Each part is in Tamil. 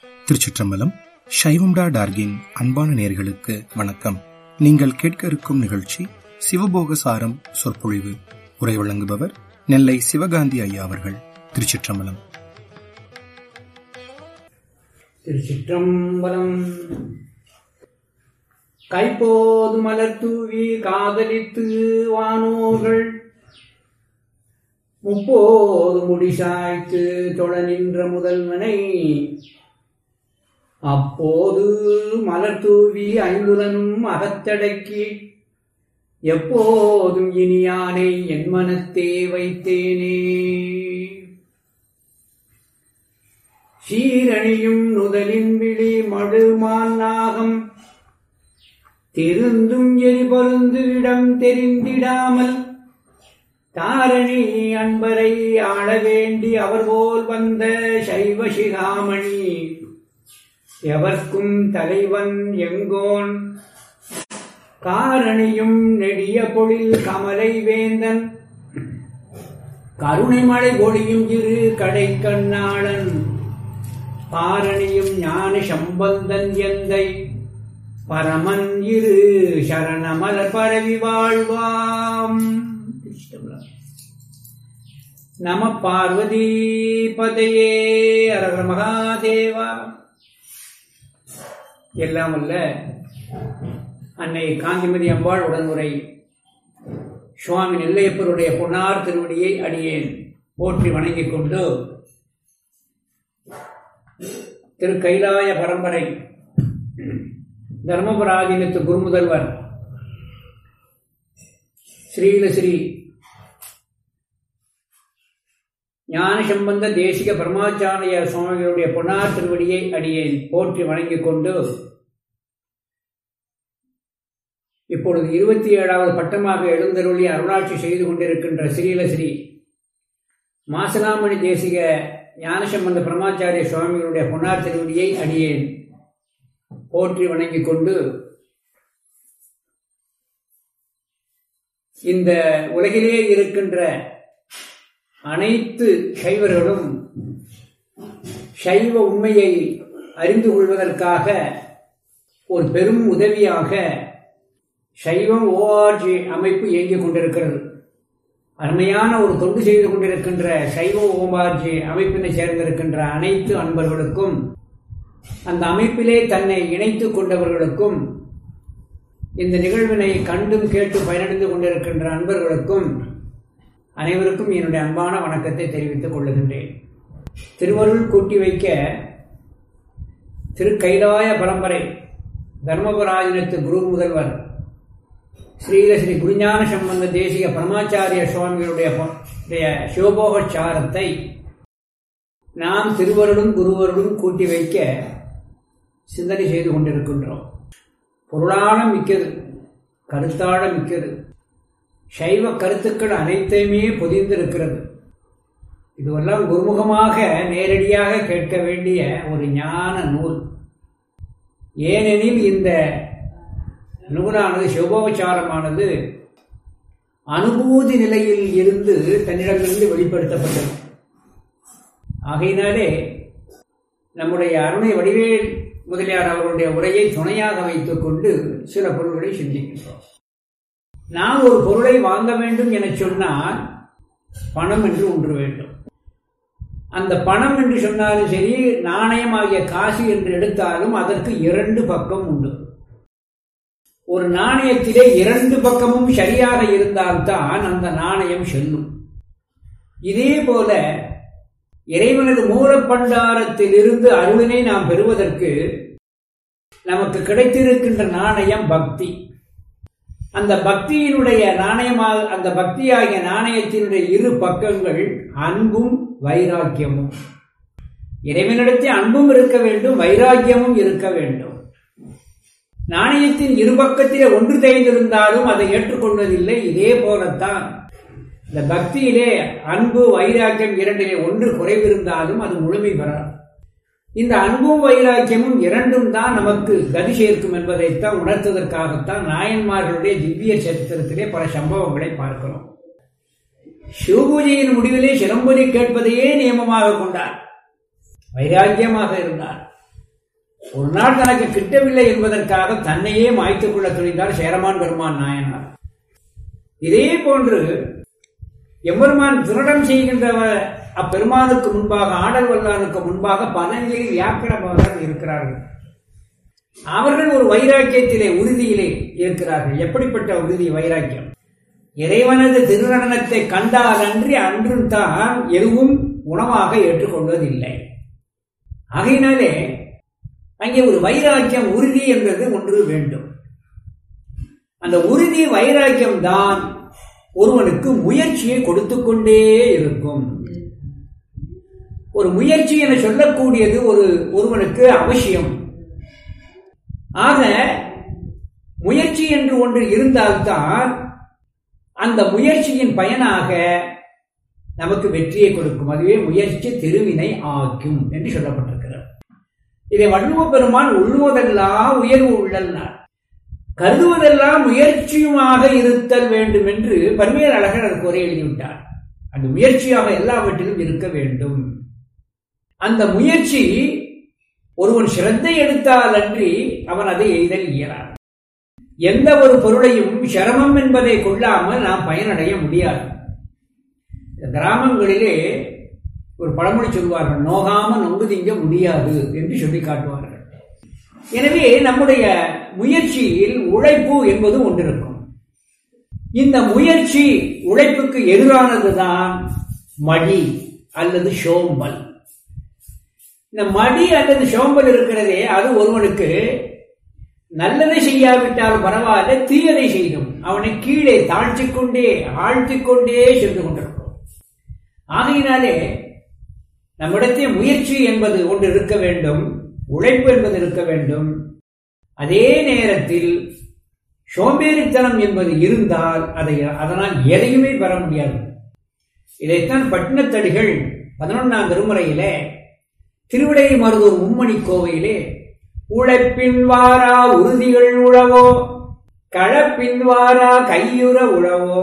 திருச்சிற்றம்பலம் சைவம்டா டார்கின் அன்பான நேர்களுக்கு வணக்கம் நீங்கள் கேட்க இருக்கும் நிகழ்ச்சி சிவபோக சாரம் சொற்பொழிவு உரை வழங்குபவர் நெல்லை சிவகாந்தி ஐயா அவர்கள் திருச்சிற்றம்பலம் திருச்சிற்றம்பலம் கைப்போது மலர் தூவி காதலித்து வானோர்கள் முப்போது முடிசாய்த்து தொழ நின்ற முதல்வனை அப்போது மலர் தூவி ஐந்துலனும் அகத்தடக்கி எப்போதும் இனியானை என் மனத்தே வைத்தேனே சீரணியும் நுதலின் விழி மழுமான் நாகம் திருந்தும் எரிபொருந்து இடம் தெரிந்திடாமல் தாரணி அன்பரை ஆள வேண்டி அவர் போல் வந்த சைவ சிகாமணி எவர்க்கும் தலைவன் எங்கோன் காரணியும் நெடிய பொழில் கமலை வேந்தன் கருணை மழை பொழியும் இரு கடை கண்ணாளன் பாரணியும் ஞான சம்பந்தன் எந்தை பரமன் இரு சரணமலர் பரவி வாழ்வாம் நம பார்வதி பதையே அரகர மகாதேவா எல்லாம் அல்ல அன்னை காந்திமதி அம்பாள் உடனுரை சுவாமி நெல்லையப்பருடைய பொன்னார் திருவடியை அடியேன் போற்றி வணங்கிக் கொண்டு திரு கைலாய பரம்பரை தர்மபுராதீனத்து குருமுதல்வர் ஸ்ரீலஸ்ரீ ஞான சம்பந்த தேசிக பரமாச்சாரிய சுவாமிகளுடைய பொன்னார் திருவடியை அடியேன் போற்றி வணங்கிக் கொண்டு இப்பொழுது இருபத்தி ஏழாவது பட்டமாக எழுந்தருளி அருளாட்சி செய்து கொண்டிருக்கின்ற ஸ்ரீலஸ்ரீ மாசலாமணி தேசிக ஞானசம்பந்த பிரமாச்சாரிய சுவாமிகளுடைய பொன்னார் திருவடியை அடியேன் போற்றி வணங்கிக் கொண்டு இந்த உலகிலே இருக்கின்ற அனைத்து சைவர்களும் சைவ உண்மையை அறிந்து கொள்வதற்காக ஒரு பெரும் உதவியாக சைவம் ஓஆர்ஜி அமைப்பு இயங்கிக் கொண்டிருக்கிறது அருமையான ஒரு தொண்டு செய்து கொண்டிருக்கின்ற சைவ ஓமார்ஜி அமைப்பினை சேர்ந்திருக்கின்ற அனைத்து அன்பர்களுக்கும் அந்த அமைப்பிலே தன்னை இணைத்துக் கொண்டவர்களுக்கும் இந்த நிகழ்வினை கண்டும் கேட்டு பயனடைந்து கொண்டிருக்கின்ற அன்பர்களுக்கும் அனைவருக்கும் என்னுடைய அன்பான வணக்கத்தை தெரிவித்துக் கொள்ளுகின்றேன் திருவருள் கூட்டி வைக்க திரு கைலாய பரம்பரை தர்மபுராஜனத்து குரு முதல்வர் ஸ்ரீலஸ்ரீ குருஞான சம்பந்த தேசிக பரமாச்சாரிய சுவாமிகளுடைய சிவபோகச்சாரத்தை நாம் திருவருடும் குருவருடும் கூட்டி வைக்க சிந்தனை செய்து கொண்டிருக்கின்றோம் பொருளான மிக்கது கருத்தாழ மிக்கது சைவ கருத்துக்கள் அனைத்தையுமே பொதிந்திருக்கிறது இதுவெல்லாம் குருமுகமாக நேரடியாக கேட்க வேண்டிய ஒரு ஞான நூல் ஏனெனில் இந்த நூலானது சிவபோபச்சாரமானது அனுபூதி நிலையில் இருந்து தன்னிடமிருந்து வெளிப்படுத்தப்பட்டது ஆகையினாலே நம்முடைய அருணை வடிவேல் முதலியார் அவர்களுடைய உரையை துணையாக வைத்துக் கொண்டு சில பொருள்களை சிந்திக்கின்றோம் நாம் ஒரு பொருளை வாங்க வேண்டும் என சொன்னால் பணம் என்று ஒன்று வேண்டும் அந்த பணம் என்று சொன்னாலும் சரி நாணயமாகிய காசு என்று எடுத்தாலும் அதற்கு இரண்டு பக்கம் உண்டு ஒரு நாணயத்திலே இரண்டு பக்கமும் சரியாக இருந்தால்தான் அந்த நாணயம் செல்லும் இதே போல இறைவனது மூலப்பண்டாரத்தில் இருந்து அருளினை நாம் பெறுவதற்கு நமக்கு கிடைத்திருக்கின்ற நாணயம் பக்தி அந்த பக்தியினுடைய நாணயமாக அந்த பக்தியாகிய நாணயத்தினுடைய இரு பக்கங்கள் அன்பும் வைராக்கியமும் இறைவனிடத்தில் அன்பும் இருக்க வேண்டும் வைராக்கியமும் இருக்க வேண்டும் நாணயத்தின் இரு பக்கத்திலே ஒன்று தேய்ந்திருந்தாலும் அதை ஏற்றுக்கொள்வதில்லை இதே போலத்தான் இந்த பக்தியிலே அன்பு வைராக்கியம் இரண்டிலே ஒன்று குறைவிருந்தாலும் அது முழுமை பெறாது இந்த அன்பும் வைராக்கியமும் இரண்டும் தான் நமக்கு கதி சேர்க்கும் என்பதைத்தான் உணர்த்துவதற்காகத்தான் நாயன்மார்களுடைய திவ்ய சரித்திரத்திலே பல சம்பவங்களை பார்க்கிறோம் சிவபூஜையின் முடிவிலே சிலம்பொலி கேட்பதையே நியமமாக கொண்டார் வைராக்கியமாக இருந்தார் ஒரு நாள் தனக்கு கிட்டவில்லை என்பதற்காக தன்னையே மாய்த்துக் கொள்ள துணிந்தார் சேரமான் பெருமான் நாயனார் இதே போன்று எம்பெருமான் திருடம் செய்கின்ற அப்பெருமானுக்கு முன்பாக ஆடல் வல்லானுக்கு முன்பாக பதஞ்சலி வியாக்கணமாக இருக்கிறார்கள் அவர்கள் ஒரு வைராக்கியத்திலே உறுதியிலே இருக்கிறார்கள் எப்படிப்பட்ட உறுதி வைராக்கியம் இறைவனது திருநடனத்தை கண்டால் அன்றி அன்றும் தான் எதுவும் உணவாக ஏற்றுக்கொள்வதில்லை ஆகையினாலே அங்கே ஒரு வைராக்கியம் உறுதி என்பது ஒன்று வேண்டும் அந்த உறுதி வைராக்கியம் தான் ஒருவனுக்கு முயற்சியை கொடுத்து கொண்டே இருக்கும் ஒரு முயற்சி என சொல்லக்கூடியது ஒரு ஒருவனுக்கு அவசியம் ஆக முயற்சி என்று ஒன்று இருந்தால்தான் அந்த முயற்சியின் பயனாக நமக்கு வெற்றியை கொடுக்கும் அதுவே முயற்சி திருவினை ஆக்கும் என்று சொல்லப்பட்டிருக்கிறது இதை வள்ளுவ பெருமான் உள்ளுவதெல்லாம் உயர்வு உள்ளல்னார் கருதுவதெல்லாம் முயற்சியுமாக இருத்தல் வேண்டும் என்று பன்மையர் அழகர் குறை எழுதிவிட்டார் அந்த முயற்சியாக எல்லாவற்றிலும் இருக்க வேண்டும் அந்த முயற்சி ஒருவன் சிரத்தை எடுத்தால் அன்றி அவன் அதை எய்தல் இயலாது எந்த ஒரு பொருளையும் சிரமம் என்பதை கொள்ளாமல் நாம் பயனடைய முடியாது கிராமங்களிலே ஒரு பழமொழி சொல்வார்கள் நோகாம நொங்கு திங்க முடியாது என்று சொல்லி காட்டுவார்கள் எனவே நம்முடைய முயற்சியில் உழைப்பு என்பது ஒன்றிருக்கும் இந்த முயற்சி உழைப்புக்கு எதிரானதுதான் மடி அல்லது சோம்பல் இந்த மடி அல்லது சோம்பல் இருக்கிறதே அது ஒருவனுக்கு நல்லதை செய்யாவிட்டால் பரவாயில்ல தீயதை செய்யும் அவனை கீழே தாழ்த்திக் கொண்டே ஆழ்த்திக் கொண்டே சென்று கொண்டிருக்கும் ஆகையினாலே நம்மிடத்தில் முயற்சி என்பது ஒன்று இருக்க வேண்டும் உழைப்பு என்பது இருக்க வேண்டும் அதே நேரத்தில் சோம்பேறித்தனம் என்பது இருந்தால் அதை அதனால் எதையுமே பெற முடியாது இதைத்தான் பட்டினத்தடிகள் பதினொன்றாம் திருமுறையிலே திருவிடை மருதூர் மும்மணி கோவையிலே உழைப்பின் வாரா உறுதிகள் உழவோ களப்பின் வாரா கையுற உழவோ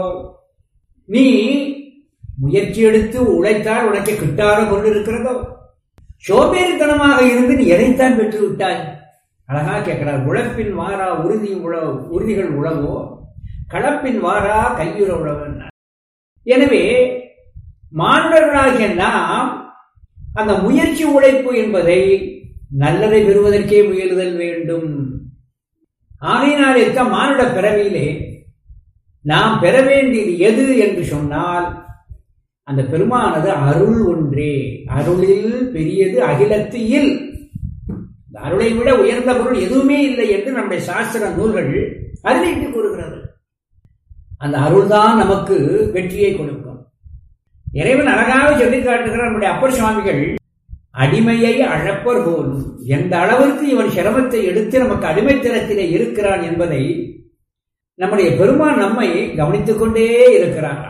நீ முயற்சி எடுத்து உழைத்தால் உனக்கு கிட்டார கொண்டு இருக்கிறதோ சோம்பேறித்தனமாக இருந்து நீ எதைத்தான் பெற்று விட்டாய் அழகா கேட்கிறார் உழைப்பின் வாரா உறுதி உழ உறுதிகள் உழவோ களப்பின் வாரா கையுற உழவன் எனவே மாணவர்களாகிய நாம் அந்த முயற்சி உழைப்பு என்பதை நல்லதை பெறுவதற்கே முயலுதல் வேண்டும் ஆகையினாலே தான் மானுட பிறவியிலே நாம் பெற வேண்டியது எது என்று சொன்னால் அந்த பெருமானது அருள் ஒன்றே அருளில் பெரியது அகிலத்து இல் அருளை விட உயர்ந்த பொருள் எதுவுமே இல்லை என்று நம்முடைய சாஸ்திர நூல்கள் அறிவித்து கூறுகிறது அந்த அருள்தான் நமக்கு வெற்றியை கொடுக்கும் இறைவன் அழகாக சொல்லி காட்டுகிறார் நம்முடைய அப்பர் சுவாமிகள் அடிமையை அழப்பர் போலும் எந்த அளவிற்கு இவன் சிரமத்தை எடுத்து நமக்கு அடிமைத்தனத்திலே இருக்கிறான் என்பதை நம்முடைய பெருமான் நம்மை கவனித்துக் கொண்டே இருக்கிறார்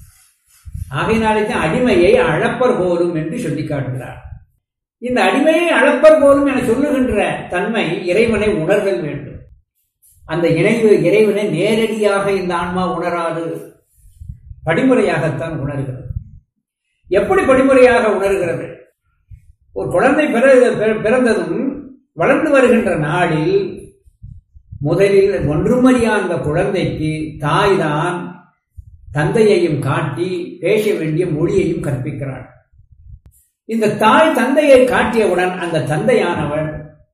ஆகையினாலே தான் அடிமையை அழப்பர் போலும் என்று சொல்லி காட்டுகிறார் இந்த அடிமையை அழப்பர் போலும் என சொல்லுகின்ற தன்மை இறைவனை உணர்தல் வேண்டும் அந்த இணைவு இறைவனை நேரடியாக இந்த ஆன்மா உணராது படிமுறையாகத்தான் உணர்கிறது எப்படி படிமுறையாக உணர்கிறது ஒரு குழந்தை பிறந்ததும் வளர்ந்து வருகின்ற நாளில் முதலில் ஒன்றுமறியா அந்த குழந்தைக்கு தாய்தான் தந்தையையும் காட்டி பேச வேண்டிய மொழியையும் கற்பிக்கிறாள் இந்த தாய் தந்தையை காட்டியவுடன் அந்த தந்தையானவன்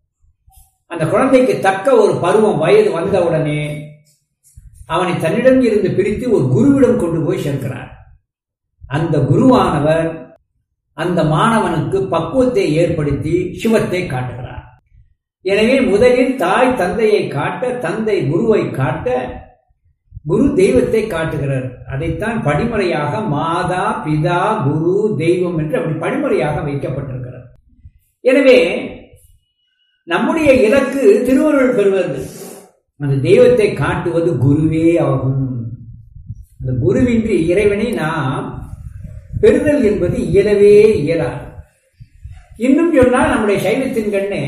அந்த குழந்தைக்கு தக்க ஒரு பருவம் வயது வந்தவுடனே அவனை தன்னிடம் இருந்து பிரித்து ஒரு குருவிடம் கொண்டு போய் சேர்க்கிறார் அந்த குருவானவர் அந்த மாணவனுக்கு பக்குவத்தை ஏற்படுத்தி சிவத்தை காட்டுகிறார் எனவே முதலில் தாய் தந்தையை காட்ட தந்தை குருவை காட்ட குரு தெய்வத்தை காட்டுகிறார் அதைத்தான் படிமுறையாக மாதா பிதா குரு தெய்வம் என்று அப்படி படிமுறையாக வைக்கப்பட்டிருக்கிறது எனவே நம்முடைய இலக்கு திருவருள் பெறுவது அந்த தெய்வத்தை காட்டுவது குருவே ஆகும் அந்த குருவின்றி இறைவனை நாம் பெறுதல் என்பது இயலவே இயலாது இன்னும் சொன்னால் நம்முடைய சைவத்தின் கண்ணே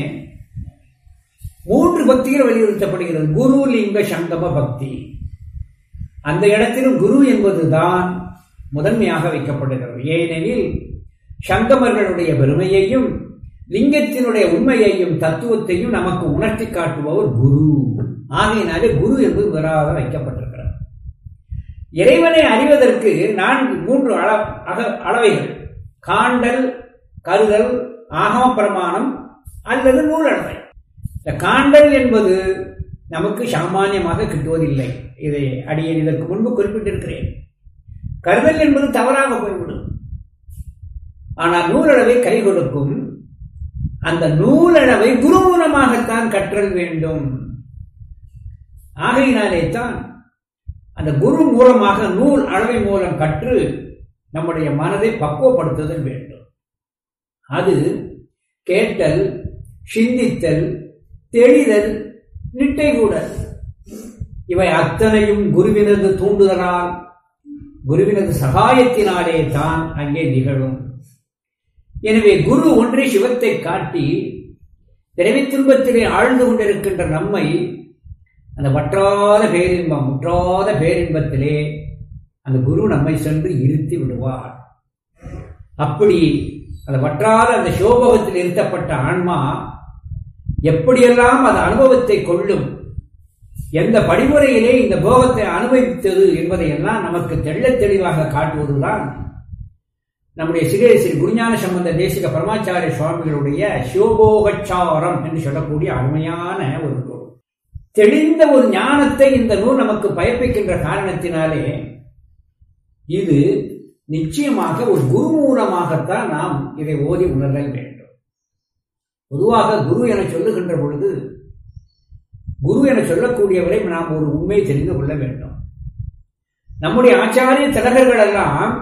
மூன்று பக்திகள் வலியுறுத்தப்படுகிறது குரு லிங்க சங்கம பக்தி அந்த இடத்திலும் குரு என்பதுதான் முதன்மையாக வைக்கப்படுகிறது ஏனெனில் சங்கமர்களுடைய பெருமையையும் லிங்கத்தினுடைய உண்மையையும் தத்துவத்தையும் நமக்கு உணர்த்தி காட்டுபவர் குரு ஆகையினாலே குரு என்பது வேறாக வைக்கப்பட்டிருக்கிறார் இறைவனை அறிவதற்கு நான்கு மூன்று அள அக அளவைகள் காண்டல் கருதல் ஆகம பிரமாணம் அல்லது நூலளவை இந்த காண்டல் என்பது நமக்கு சாமானியமாக கிட்டுவதில்லை இதை அடியேன் இதற்கு முன்பு குறிப்பிட்டிருக்கிறேன் கருதல் என்பது தவறாக போய்விடும் ஆனால் நூலளவை கை கொடுக்கும் அந்த நூலளவை குரு மூலமாகத்தான் கற்றல் வேண்டும் ஆகையினாலே தான் அந்த குரு மூலமாக நூல் அளவை மூலம் கற்று நம்முடைய மனதை பக்குவப்படுத்துதல் வேண்டும் அது கேட்டல் சிந்தித்தல் தெளிதல் நிட்டை கூடல் இவை அத்தனையும் குருவினது தூண்டுதலால் குருவினது சகாயத்தினாலே தான் அங்கே நிகழும் எனவே குரு ஒன்றே சிவத்தை காட்டி பிறவி துன்பத்திலே ஆழ்ந்து கொண்டிருக்கின்ற நம்மை அந்த வற்றாத பேரின்பம் முற்றாத பேரின்பத்திலே அந்த குரு நம்மை சென்று இருத்தி விடுவார் அப்படி அந்த வற்றாத அந்த சோபகத்தில் இருத்தப்பட்ட ஆன்மா எப்படியெல்லாம் அந்த அனுபவத்தை கொள்ளும் எந்த படிமுறையிலே இந்த போகத்தை அனுபவித்தது என்பதையெல்லாம் நமக்கு தெள்ளத் தெளிவாக காட்டுவதுதான் நம்முடைய சிறே ஸ்ரீ குருஞான சம்பந்த தேசிக பரமாச்சாரிய சுவாமிகளுடைய சிவபோகச்சாரம் என்று சொல்லக்கூடிய அருமையான ஒரு நூல் தெளிந்த ஒரு ஞானத்தை இந்த நூல் நமக்கு பயப்பிக்கின்ற காரணத்தினாலே இது நிச்சயமாக ஒரு குரு மூலமாகத்தான் நாம் இதை ஓதி உணர்தல் வேண்டும் பொதுவாக குரு என சொல்லுகின்ற பொழுது குரு என சொல்லக்கூடியவரை நாம் ஒரு உண்மையை தெரிந்து கொள்ள வேண்டும் நம்முடைய ஆச்சாரிய திலகர்கள் எல்லாம்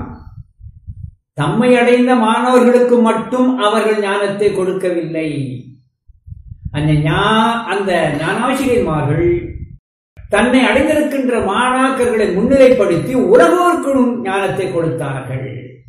தம்மை அடைந்த மாணவர்களுக்கு மட்டும் அவர்கள் ஞானத்தை கொடுக்கவில்லை அந்த அந்த ஞானாசிரியர்மார்கள் தன்னை அடைந்திருக்கின்ற மாணாக்கர்களை முன்னிலைப்படுத்தி உலகோர்க்கும் ஞானத்தை கொடுத்தார்கள்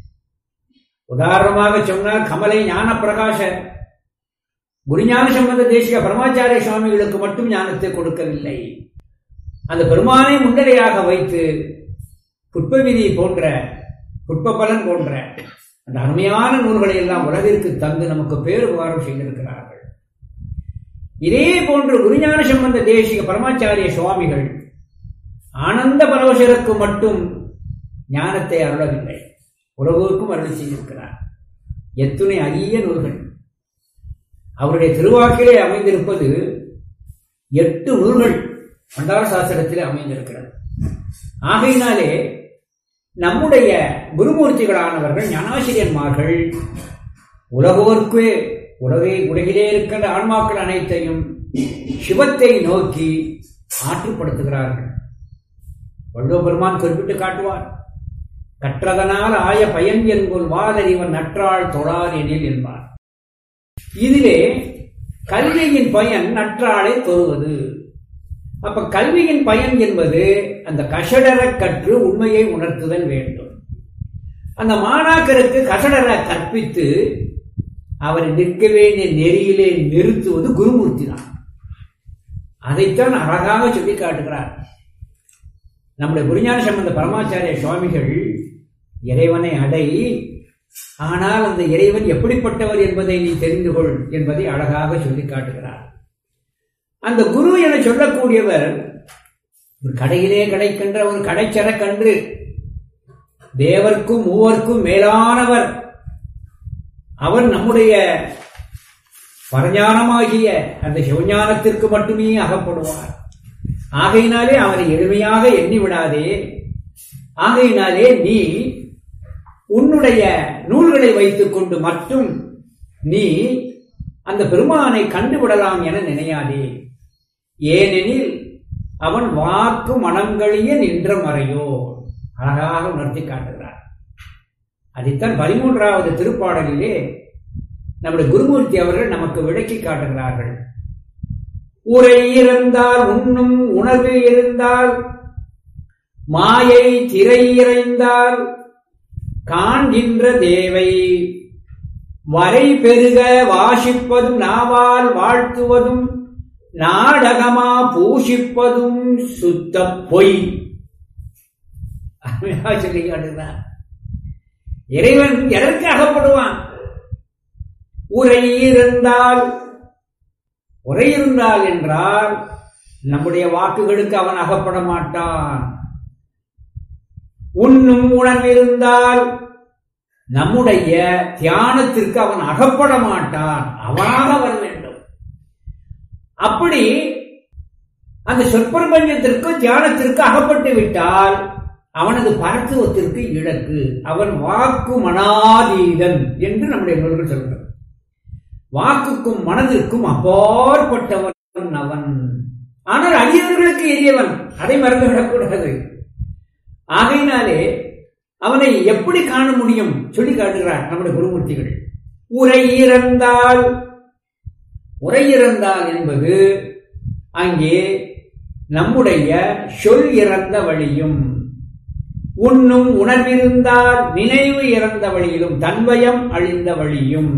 உதாரணமாக சொன்னால் கமலை ஞான பிரகாச குருஞான சம்பந்த தேசிக பரமாச்சாரிய சுவாமிகளுக்கு மட்டும் ஞானத்தை கொடுக்கவில்லை அந்த பெருமானை முன்னிலையாக வைத்து புட்பவிதி போன்ற புட்பபலன் போன்ற அந்த அருமையான நூல்களை எல்லாம் உலகிற்கு தந்து நமக்கு பேருபகாரம் செய்திருக்கிறார்கள் இதே போன்று குருஞான சம்பந்த தேசிக பரமாச்சாரிய சுவாமிகள் ஆனந்த பரவசருக்கு மட்டும் ஞானத்தை அருளவில்லை உலகோருக்கும் அருள் செய்திருக்கிறார் எத்துணை அரிய நூல்கள் அவருடைய திருவாக்கிலே அமைந்திருப்பது எட்டு நூல்கள் பண்டார சாஸ்திரத்திலே அமைந்திருக்கிறது ஆகையினாலே நம்முடைய குருமூர்த்திகளானவர்கள் ஞானாசிரியன்மார்கள் உலகோர்க்கு உலகை உலகிலே இருக்கின்ற ஆன்மாக்கள் அனைத்தையும் சிவத்தை நோக்கி ஆற்றுப்படுத்துகிறார்கள் வள்ளுவ பெருமான் குறிப்பிட்டு காட்டுவார் கற்றதனால் ஆய பயன் என்போல் வாதறிவன் நற்றாள் தொழார் எனில் என்பார் இதிலே கல்வியின் பயன் நற்றாளை தொழுவது அப்ப கல்வியின் பயன் என்பது அந்த கஷடர கற்று உண்மையை உணர்த்துதல் வேண்டும் அந்த மாணாக்கருக்கு கஷடர கற்பித்து அவரை நிற்க வேண்டிய நெறியிலே நிறுத்துவது குருமூர்த்தி தான் அதைத்தான் அழகாக சொல்லி காட்டுகிறார் நம்முடைய குருஞான சம்பந்த பரமாச்சாரிய சுவாமிகள் இறைவனை அடை ஆனால் அந்த இறைவன் எப்படிப்பட்டவர் என்பதை நீ தெரிந்து கொள் என்பதை அழகாக சொல்லி காட்டுகிறார் அந்த குரு என சொல்லக்கூடியவர் ஒரு கடையிலே கிடைக்கின்ற ஒரு கடைச்சரக்கன்று தேவர்க்கும் மூவர்க்கும் மேலானவர் அவர் நம்முடைய பரஞானமாகிய அந்த சிவஞானத்திற்கு மட்டுமே அகப்படுவார் ஆகையினாலே அவரை எளிமையாக எண்ணி விடாதே ஆகையினாலே நீ உன்னுடைய நூல்களை வைத்துக் கொண்டு மட்டும் நீ அந்த பெருமானை கண்டுவிடலாம் என நினையாதே ஏனெனில் அவன் வாக்கு மனங்களிய நின்ற மறையோ அழகாக உணர்த்தி காட்டுகிறார் அதைத்தான் பதிமூன்றாவது திருப்பாடலிலே நம்முடைய குருமூர்த்தி அவர்கள் நமக்கு விளக்கி காட்டுகிறார்கள் உரை இருந்தால் உண்ணும் உணர்வு இருந்தால் மாயை திரை இறைந்தால் காண்கின்ற தேவை வரை பெருக வாசிப்பதும் நாவால் வாழ்த்துவதும் நாடகமா பூஷிப்பதும் சுத்த பொய் அருமையாக சொல்லி காட்டுகிறார் இறைவன் எதற்கு அகப்படுவான் உரை இருந்தால் உரை இருந்தால் என்றால் நம்முடைய வாக்குகளுக்கு அவன் அகப்பட மாட்டான் உண்ணும் உணர்விருந்தால் நம்முடைய தியானத்திற்கு அவன் அகப்பட மாட்டான் அவனாக வர வேண்டும் அப்படி அந்த சொற்பிரபஞ்சத்திற்கு தியானத்திற்கு அகப்பட்டு விட்டால் அவனது பரத்துவத்திற்கு இலக்கு அவன் வாக்கு மனாதீதன் என்று நம்முடைய நூல்கள் சொல்கிறார் வாக்குக்கும் மனதிற்கும் அப்பாற்பட்டவன் அவன் ஆனால் அடியவர்களுக்கு எரியவன் அதை மறந்துவிடக்கூடாது ஆகையினாலே அவனை எப்படி காண முடியும் சொல்லி காட்டுகிறார் நம்முடைய குருமூர்த்திகள் உரை இறந்தால் உரை இறந்தால் என்பது அங்கே நம்முடைய சொல் இறந்த வழியும் உண்ணும் உணர்விருந்தால் நினைவு இறந்த வழியிலும் தன்வயம் அழிந்த வழியும்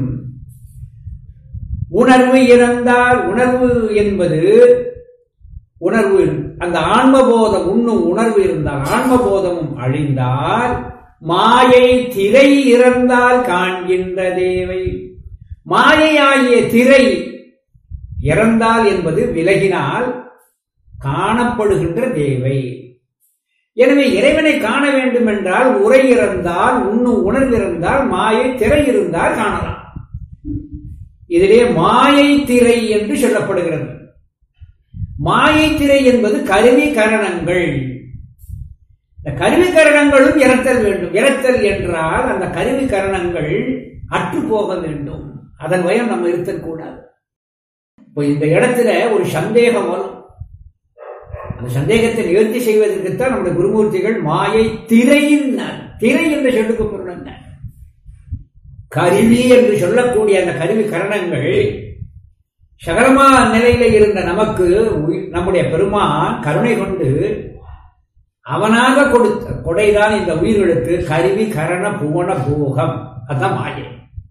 உணர்வு இறந்தால் உணர்வு என்பது உணர்வு அந்த ஆன்மபோதம் உண்ணும் உணர்வு இருந்தால் ஆன்மபோதமும் அழிந்தால் மாயை திரை இறந்தால் காண்கின்ற தேவை மாயையாகிய திரை இறந்தால் என்பது விலகினால் காணப்படுகின்ற தேவை எனவே இறைவனை காண வேண்டும் என்றால் உரை இறந்தால் உண்ணும் உணர்வு இருந்தால் மாயை திரை இருந்தால் காணலாம் இதிலே மாயை திரை என்று சொல்லப்படுகிறது மாயை திரை என்பது கருவி கரணங்கள் இந்த கருவி கரணங்களும் இறத்தல் வேண்டும் இறத்தல் என்றால் அந்த கருவி கரணங்கள் அற்று போக வேண்டும் அதன் வயம் நம்ம இருத்தக்கூடாது இப்போ இந்த இடத்துல ஒரு சந்தேகம் வரும் அந்த சந்தேகத்தை நிவர்த்தி செய்வதற்குத்தான் நம்முடைய குருமூர்த்திகள் மாயை திரையின் திரை என்ற சொல்லுக்கு பொருள் என்ன கருவி என்று சொல்லக்கூடிய அந்த கருவி கரணங்கள் சகரமா நிலையில இருந்த நமக்கு நம்முடைய பெருமான் கருணை கொண்டு அவனாக கொடுத்த கொடைதான் இந்த உயிர்களுக்கு கருவி கரண பூவன போகம் அதுதான் மாயை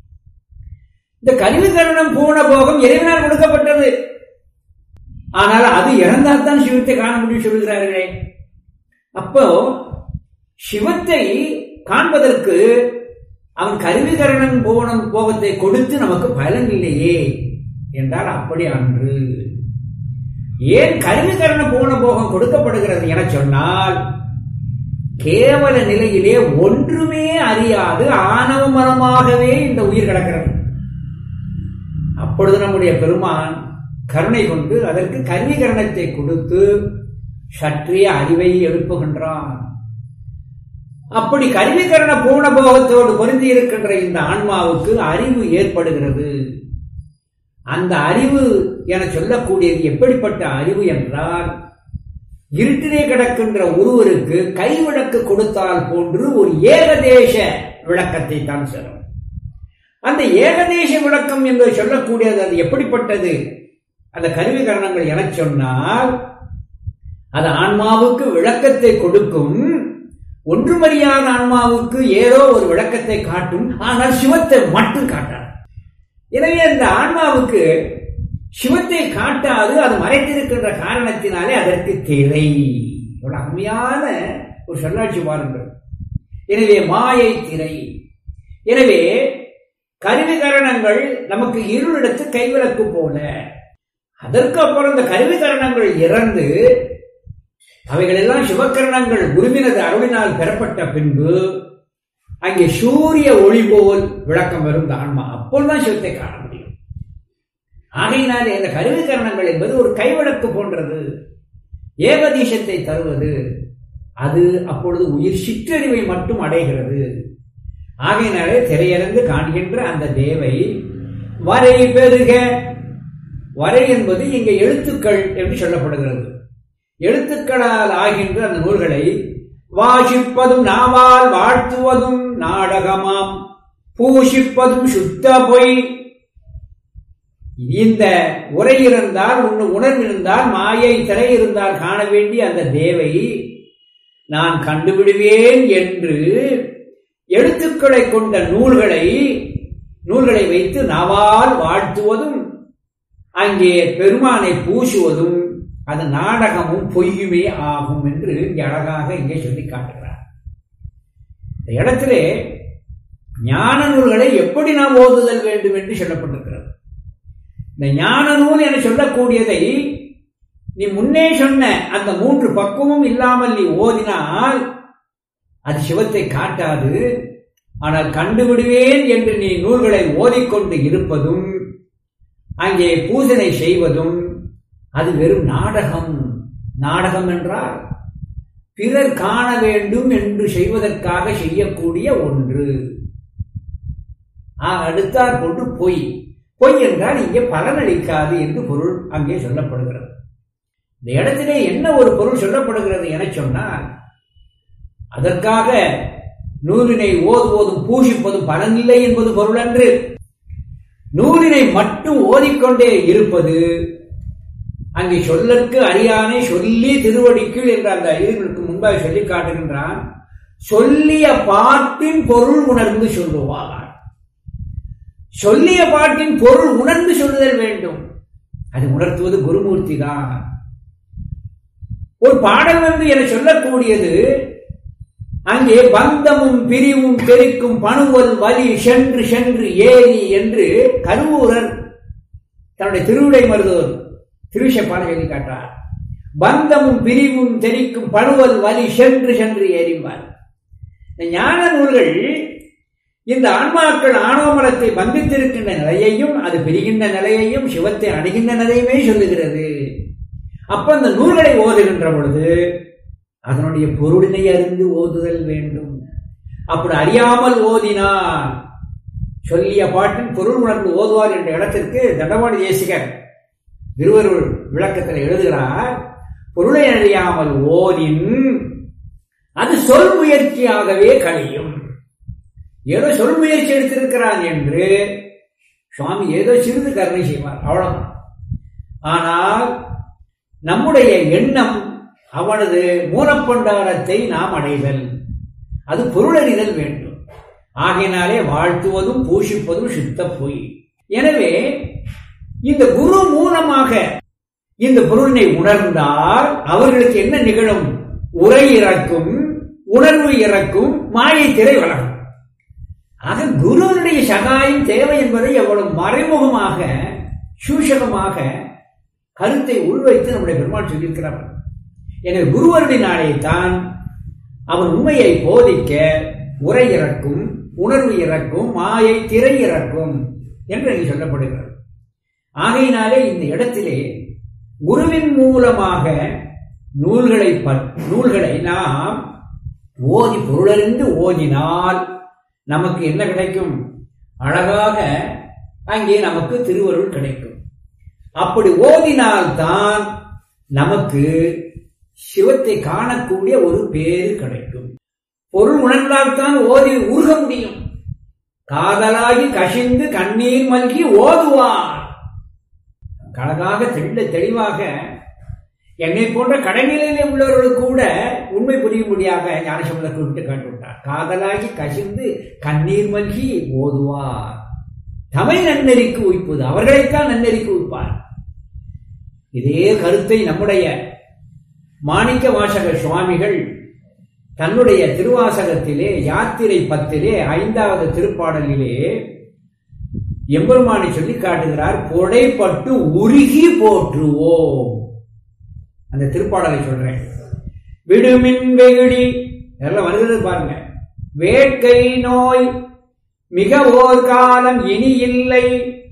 இந்த கருவி கரணம் பூவன போகம் இறைவனால் கொடுக்கப்பட்டது ஆனால் அது இறந்தால் தான் சிவத்தை காண முடியும் சொல்கிறார்களே அப்போ சிவத்தை காண்பதற்கு அவன் கருவிகரணன் போனம் போகத்தை கொடுத்து நமக்கு பலன் இல்லையே என்றால் அப்படி அன்று ஏன் கருவிகரண போன போகம் கொடுக்கப்படுகிறது என சொன்னால் கேவல நிலையிலே ஒன்றுமே அறியாது ஆணவ மரமாகவே இந்த உயிர் கிடக்கிறது அப்பொழுது நம்முடைய பெருமான் கருணை கொண்டு அதற்கு கருவிகரணத்தை கொடுத்து சற்றிய அறிவை எழுப்புகின்றான் அப்படி கருவிகரண பூண போகத்தோடு பொருந்தி இருக்கின்ற இந்த ஆன்மாவுக்கு அறிவு ஏற்படுகிறது அந்த அறிவு என சொல்லக்கூடியது எப்படிப்பட்ட அறிவு என்றால் இருட்டிலே கிடக்கின்ற ஒருவருக்கு கைவிளக்கு கொடுத்தால் போன்று ஒரு ஏகதேச விளக்கத்தை தான் சொல்லும் அந்த ஏகதேச விளக்கம் என்று சொல்லக்கூடியது அது எப்படிப்பட்டது அந்த கருவி கரணங்கள் என சொன்னால் அது ஆன்மாவுக்கு விளக்கத்தை கொடுக்கும் ஒன்றுமறியாத ஆன்மாவுக்கு ஏதோ ஒரு விளக்கத்தை காட்டும் ஆனால் சிவத்தை மட்டும் காட்டாது எனவே அந்த ஆன்மாவுக்கு சிவத்தை காட்டாது அது மறைத்திருக்கின்ற காரணத்தினாலே அதற்கு திரை ஒரு அருமையான ஒரு சொல்லாட்சி பாருங்கள் எனவே மாயை திரை எனவே கருவி கரணங்கள் நமக்கு இருளிடத்து கைவிளக்கு போல அதற்கு அப்புறம் இந்த கருவி கரணங்கள் இறந்து அவைகள் எல்லாம் சிவகரணங்கள் குருவினது அருளினால் பெறப்பட்ட பின்பு அங்கே சூரிய ஒளி போல் விளக்கம் வரும் இந்த ஆன்மா அப்போதுதான் சிவத்தை காண முடியும் ஆகையினாலே இந்த கருவி கரணங்கள் என்பது ஒரு கைவிளக்கு போன்றது ஏகதீசத்தை தருவது அது அப்பொழுது உயிர் சிற்றறிவை மட்டும் அடைகிறது ஆகையினாலே திரையிறந்து காண்கின்ற அந்த தேவை வரை பெருக வரை என்பது இங்கே எழுத்துக்கள் என்று சொல்லப்படுகிறது எழுத்துக்களால் ஆகின்ற அந்த நூல்களை வாசிப்பதும் நாவால் வாழ்த்துவதும் நாடகமாம் பூஷிப்பதும் சுத்த பொய் இந்த உரை இருந்தால் உன் உணர்வு இருந்தால் மாயை திரை இருந்தால் காண வேண்டிய அந்த தேவை நான் கண்டுவிடுவேன் என்று எழுத்துக்களை கொண்ட நூல்களை நூல்களை வைத்து நாவால் வாழ்த்துவதும் அங்கே பெருமானை பூசுவதும் அது நாடகமும் பொய்யுமே ஆகும் என்று இங்கே அழகாக இங்கே சொல்லி காட்டுகிறார் இந்த இடத்திலே ஞான நூல்களை எப்படி நாம் ஓதுதல் வேண்டும் என்று சொல்லப்பட்டிருக்கிறது இந்த ஞான நூல் என சொல்லக்கூடியதை நீ முன்னே சொன்ன அந்த மூன்று பக்குவமும் இல்லாமல் நீ ஓதினால் அது சிவத்தை காட்டாது ஆனால் கண்டுவிடுவேன் என்று நீ நூல்களை ஓதிக்கொண்டு இருப்பதும் அங்கே பூஜனை செய்வதும் அது வெறும் நாடகம் நாடகம் என்றால் பிறர் காண வேண்டும் என்று செய்வதற்காக செய்யக்கூடிய ஒன்று அடுத்தாற் கொண்டு பொய் பொய் என்றால் இங்கே பலனளிக்காது என்று பொருள் அங்கே சொல்லப்படுகிறது இந்த இடத்திலே என்ன ஒரு பொருள் சொல்லப்படுகிறது என சொன்னால் அதற்காக நூலினை ஓதுவதும் பூஷிப்பதும் பலனில்லை என்பது பொருள் அன்று நூலினை மட்டும் ஓதிக்கொண்டே இருப்பது அங்கே சொல்லற்கு அறியானே சொல்லி திருவடிக்குள் என்ற அந்த இதுகளுக்கு முன்பாக சொல்லி காட்டுகின்றான் சொல்லிய பாட்டின் பொருள் உணர்ந்து சொல்லுவார் சொல்லிய பாட்டின் பொருள் உணர்ந்து சொல்லுதல் வேண்டும் அது உணர்த்துவது குருமூர்த்தி தான் ஒரு பாடல் வந்து என சொல்லக்கூடியது அங்கே பந்தமும் பிரிவும் பெருக்கும் பணுவல் வலி சென்று சென்று ஏறி என்று கருவூரர் தன்னுடைய திருவிடை மருதூர் திருவிஷ பாடலை காட்டார் பந்தமும் பிரிவும் தெரிக்கும் பணுவல் வலி சென்று சென்று ஏறிவார் ஞான நூல்கள் இந்த ஆன்மாக்கள் ஆணவமலத்தை பந்தித்திருக்கின்ற நிலையையும் அது பிரிகின்ற நிலையையும் சிவத்தை அடைகின்ற நிலையுமே சொல்லுகிறது அப்ப அந்த நூல்களை ஓதுகின்ற பொழுது அதனுடைய பொருளினை அறிந்து ஓதுதல் வேண்டும் அப்படி அறியாமல் ஓதினால் சொல்லிய பாட்டின் பொருள் உணர்ந்து ஓதுவார் என்ற இடத்திற்கு தண்டவாணி தேசிகர் திருவருள் விளக்கத்தில் எழுதுகிறார் பொருளை அறியாமல் ஓதின் அது சொல் முயற்சியாகவே கழியும் ஏதோ சொல் முயற்சி எடுத்திருக்கிறான் என்று சுவாமி ஏதோ சிறிது கருணை செய்வார் அவ்வளவுதான் ஆனால் நம்முடைய எண்ணம் அவனது மூலப்பண்டாரத்தை நாம் அடைதல் அது பொருளறிதல் வேண்டும் ஆகையினாலே வாழ்த்துவதும் பூஷிப்பதும் சித்த பொய் எனவே இந்த குரு மூலமாக இந்த பொருளினை உணர்ந்தால் அவர்களுக்கு என்ன நிகழும் உரை இறக்கும் உணர்வு இறக்கும் மாயை திரை வளரும் ஆக குருவனுடைய சகாயம் தேவை என்பதை எவ்வளவு மறைமுகமாக சூஷகமாக கருத்தை உள்வைத்து நம்முடைய பெருமாள் சொல்லியிருக்கிறார் எனவே குருவருடினாலே தான் அவன் உண்மையை போதிக்க உரை இறக்கும் உணர்வு இறக்கும் மாயை திரை இறக்கும் என்று அங்கே சொல்லப்படுகிறது ஆகையினாலே இந்த இடத்திலே குருவின் மூலமாக நூல்களை நூல்களை நாம் ஓதி பொருளறிந்து ஓதினால் நமக்கு என்ன கிடைக்கும் அழகாக அங்கே நமக்கு திருவருள் கிடைக்கும் அப்படி ஓதினால்தான் நமக்கு சிவத்தை காணக்கூடிய ஒரு பேரு கிடைக்கும் பொருள் உணர்ந்தால்தான் ஓதி உருக முடியும் காதலாகி கசிந்து கண்ணீர் மல்கி ஓதுவார் அழகாக தெளிந்த தெளிவாக என்னை போன்ற கடைநிலையிலே உள்ளவர்களுக்கு கூட உண்மை புரியும்படியாக ஞானசம்பந்த குறிப்பிட்டு காட்டுவிட்டார் காதலாகி கசிந்து கண்ணீர் மல்கி ஓதுவார் தமிழ் நன்னெறிக்கு உய்ப்பது அவர்களைத்தான் நன்னெறிக்கு உய்ப்பார் இதே கருத்தை நம்முடைய மாணிக்க வாசக சுவாமிகள் தன்னுடைய திருவாசகத்திலே யாத்திரை பத்திலே ஐந்தாவது திருப்பாடலிலே எம்பெருமானை சொல்லி காட்டுகிறார் கொடைப்பட்டு உருகி போற்றுவோம் அந்த திருப்பாடலை சொல்றேன் விடுமின் வெகுடி இதெல்லாம் வருகிறது பாருங்க வேட்கை நோய் மிக ஓர் காலம் இனி இல்லை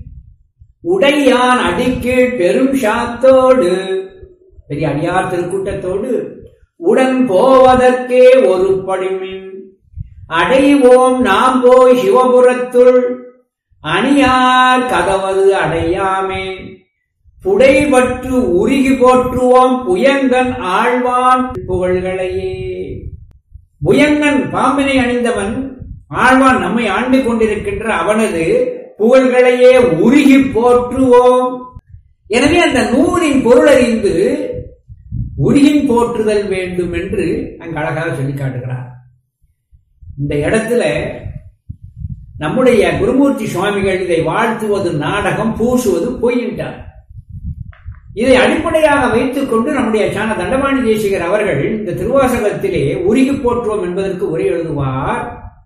உடையான் அடிக்கீழ் பெரும் சாத்தோடு பெரிய அடியார் திருக்கூட்டத்தோடு உடன் போவதற்கே ஒரு படிமின் அடைவோம் நாம் போய் சிவபுரத்துள் அணியார் கதவது அடையாமே புடைபற்று உருகி போற்றுவோம் புயங்கன் ஆழ்வான் புகழ்களையே புயங்கன் பாம்பினை அணிந்தவன் ஆழ்வான் நம்மை ஆண்டு கொண்டிருக்கின்ற அவனது புகழ்களையே உருகி போற்றுவோம் எனவே அந்த நூலின் பொருள் அறிந்து உருகின் போற்றுதல் வேண்டும் என்று அங்கு அழகாக சொல்லி காட்டுகிறார் இந்த இடத்துல நம்முடைய குருமூர்த்தி சுவாமிகள் இதை வாழ்த்துவது நாடகம் பூசுவது பொய்யிட்டார் இதை அடிப்படையாக வைத்துக் கொண்டு நம்முடைய சாண தண்டபாணி தேசிகர் அவர்கள் இந்த திருவாசகத்திலே உருகி போற்றுவோம் என்பதற்கு உரை எழுதுவார்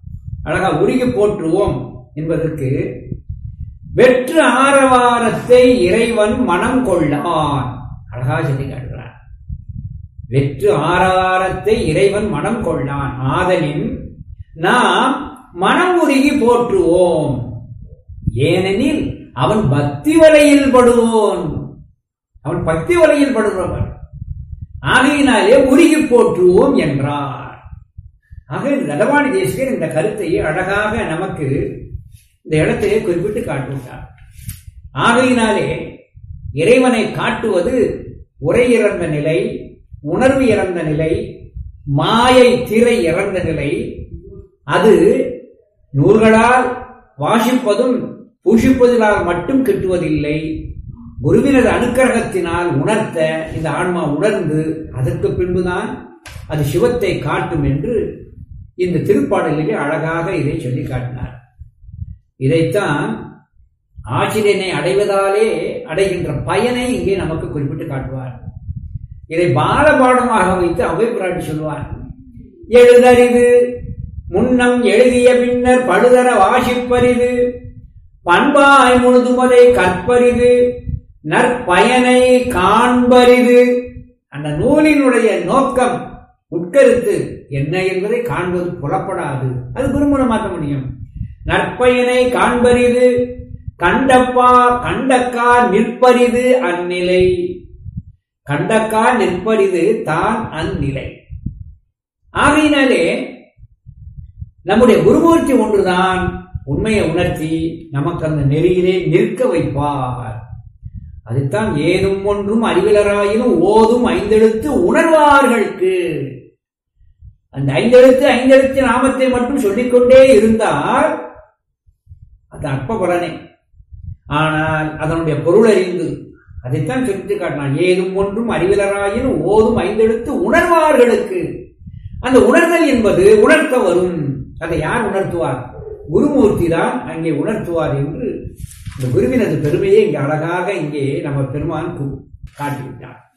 அழகா உருகி போற்றுவோம் என்பதற்கு வெற்று ஆரவாரத்தை இறைவன் மனம் கொள்ளான் அழகா சொல்லி காட்டுகிறான் வெற்று ஆரவாரத்தை இறைவன் மனம் கொள்ளான் ஆதலின் நாம் மனம் உருகி போற்றுவோம் ஏனெனில் அவன் பக்தி வலையில் படுவோன் அவன் பக்தி வலையில் படுகிறவன் ஆகையினாலே உருகி போற்றுவோம் என்றார் ஆக நடவாணி தேசிகர் இந்த கருத்தை அழகாக நமக்கு இந்த இடத்திலே குறிப்பிட்டு காட்டுகிறார் ஆகையினாலே இறைவனை காட்டுவது உரை இறந்த நிலை உணர்வு இறந்த நிலை மாயை திரை இறந்த நிலை அது நூல்களால் வாசிப்பதும் பூஷிப்பதினால் மட்டும் கிட்டுவதில்லை குருவினது அனுக்கிரகத்தினால் உணர்த்த இந்த ஆன்மா உணர்ந்து அதற்கு பின்புதான் அது சிவத்தை காட்டும் என்று இந்த திருப்பாடலிலே அழகாக இதை சொல்லி காட்டினார் இதைத்தான் ஆசிரியனை அடைவதாலே அடைகின்ற பயனை இங்கே நமக்கு குறிப்பிட்டு காட்டுவார் இதை பாலபாடமாக வைத்து அவை பிராட்டி சொல்வார் எழுதறிவு முன்னம் எழுதிய பின்னர் படுதர வாசிப்பரிது பண்பாய் முழுதுமதை கற்பரிது நற்பயனை காண்பரிது அந்த நூலினுடைய நோக்கம் உட்கருத்து என்ன என்பதை காண்பது புலப்படாது அது குருமுறை மாற்ற முடியும் நற்பயனை காண்பரிது கண்டப்பா கண்டக்கா நிற்பரிது அந்நிலை கண்டக்கா நிற்பரிது தான் அந்நிலை ஆகையினாலே நம்முடைய குருமூர்த்தி ஒன்றுதான் உண்மையை உணர்த்தி நமக்கு அந்த நெறியிலே நிற்க வைப்பார் அதுதான் ஏதும் ஒன்றும் அறிவிலராயினும் ஓதும் ஐந்தெழுத்து உணர்வார்களுக்கு அந்த ஐந்தெழுத்து ஐந்தெழுத்து நாமத்தை மட்டும் சொல்லிக்கொண்டே இருந்தால் அது அற்ப பலனே ஆனால் அதனுடைய பொருள் அறிந்து அதைத்தான் சொல்லிட்டு காட்டினான் ஏதும் ஒன்றும் அறிவிலராயினும் ஓதும் ஐந்தெழுத்து உணர்வார்களுக்கு அந்த உணர்தல் என்பது உணர்த்த வரும் அதை யார் உணர்த்துவார் குருமூர்த்தி தான் அங்கே உணர்த்துவார் என்று இந்த குருவினது பெருமையை இங்கே அழகாக இங்கே நம்ம பெருமான் காட்டிவிட்டார்